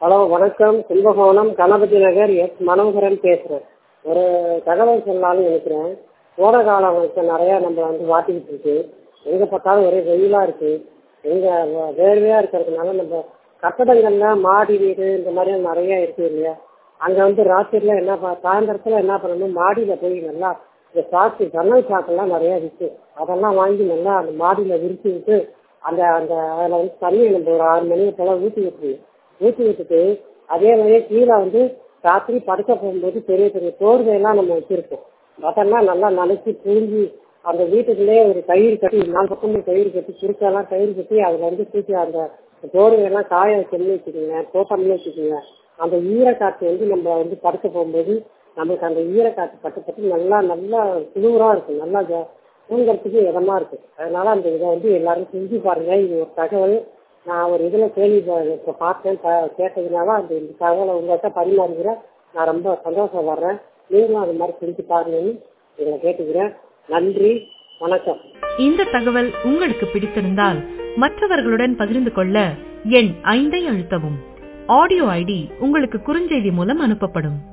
hello வணக்கம் Kumbakonam Ganapathi Nagar S Manoharan பேசுகிறேன் ஒரு தகவல் சொல்லலாம்னு நினைக்கிறேன் கோடை காலம் இப்போ நிறையா நம்ம வந்து வாட்டிக்கிட்டு இருக்கு எங்கே பார்த்தாலும் ஒரே வெயிலாக இருக்குது எங்கே வேர்வையாக இருக்கிறதுனால நம்ம கட்டடங்கள்ல மாடி வீடு இந்த மாதிரி நிறைய இருக்குது இல்லையா அங்கே வந்து ராத்திரியில் என்ன ப சாயந்தரத்தில் என்ன பண்ணணும் மாடியில் போய் நல்லா இந்த சாக்கு ஜன்னல் சாக்கெல்லாம் நிறையா விற்று அதெல்லாம் வாங்கி நல்லா அந்த மாடியில் விரிச்சு விட்டு அந்த அந்த அதில் வந்து தண்ணியை நம்ம ஒரு ஆறு மணிக்கு போல் ஊற்றி விட்டுருவோம் ஊற்றி விட்டுட்டு அதே மாதிரியே கீழே வந்து ராத்திரி படுக்க போகும்போது பெரிய பெரிய தோர்வையெல்லாம் நம்ம வச்சுருப்போம் அதெல்லாம் நல்லா நனைச்சி புழிஞ்சி அந்த வீட்டுக்குள்ளேயே ஒரு கயிறு கட்டி நாலு பக்கமும் கயிறு கட்டி சுருக்கெல்லாம் கயிறு கட்டி அதில் வந்து தூக்கி அந்த தோர்வையெல்லாம் காய வச்சோம்னு வச்சுக்கோங்க போட்டோம்னு வச்சுக்கோங்க அந்த ஈரக்காற்று வந்து நம்ம வந்து படுக்க போகும்போது நமக்கு அந்த ஈரக்காற்று பட்டு பட்டு நல்லா நல்லா குளிராக இருக்கும் நல்லா ஜ- தூங்குறதுக்கு இதமா இருக்கு அதனால அந்த இதை வந்து எல்லாரும் செஞ்சு பாருங்க இது ஒரு தகவல் நான் ஒரு இதில் கேள்வி ப- இப்ப பார்த்தேன் ப- கேட்டதுனால அந்த இந்த தகவலை உங்கள்கிட்ட பரிமாறுகிறேன் நான் ரொம்ப சந்தோஷப்படுறேன் நீங்களும் அது மாதிரி செஞ்சு பாருங்கன்னு இதை கேட்டுக்கிறேன் நன்றி வணக்கம் இந்த தகவல் உங்களுக்கு பிடித்திருந்தால் மற்றவர்களுடன் பகிர்ந்து கொள்ள எண் ஐந்தை அழுத்தவும் ஆடியோ ஐடி உங்களுக்கு குறுஞ்செய்தி மூலம் அனுப்பப்படும்